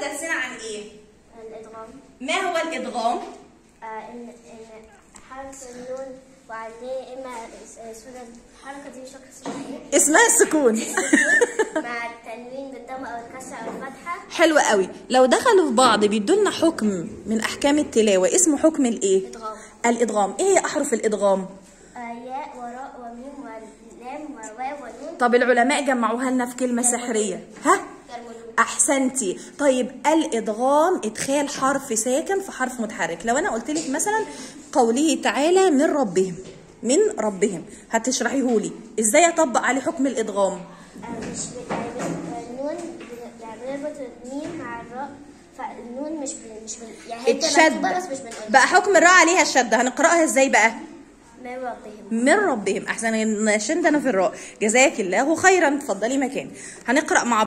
درسنا عن ايه الإدغام ما هو الادغام آه إن إن حرف النون وعليه إما س- سورة الحركة دي شكل اسمها إيه؟ اسمها السكون مع التنوين بالضم أو الكسر أو الفتحة حلو قوي لو دخلوا في بعض بيدولنا حكم من احكام التلاوه اسمه حكم الايه إدغام الادغام ايه هي احرف الادغام آه ياء وراء وميم ولام وواو ونون طب العلماء جمعوها لنا في كلمه سحريه ها يرملون احسنتي طيب الادغام ادخال حرف ساكن في حرف متحرك لو انا قلت لك مثلا قوله تعالى من ربهم من ربهم هتشرحيه لي ازاي اطبق عليه حكم الادغام آه مش ب- يعني بن- النون بن- يعني بنربط الميم مع الراء فالنون مش بن مش بن يعني هي بتبقى اتشد مكتوبة بس مش بنقولها بقى حكم الراء عليها الشده هنقراها ازاي بقى من ربهم من ربهم احسن نشندنا في الراء جزاك الله خيرا اتفضلي مكان هنقرا مع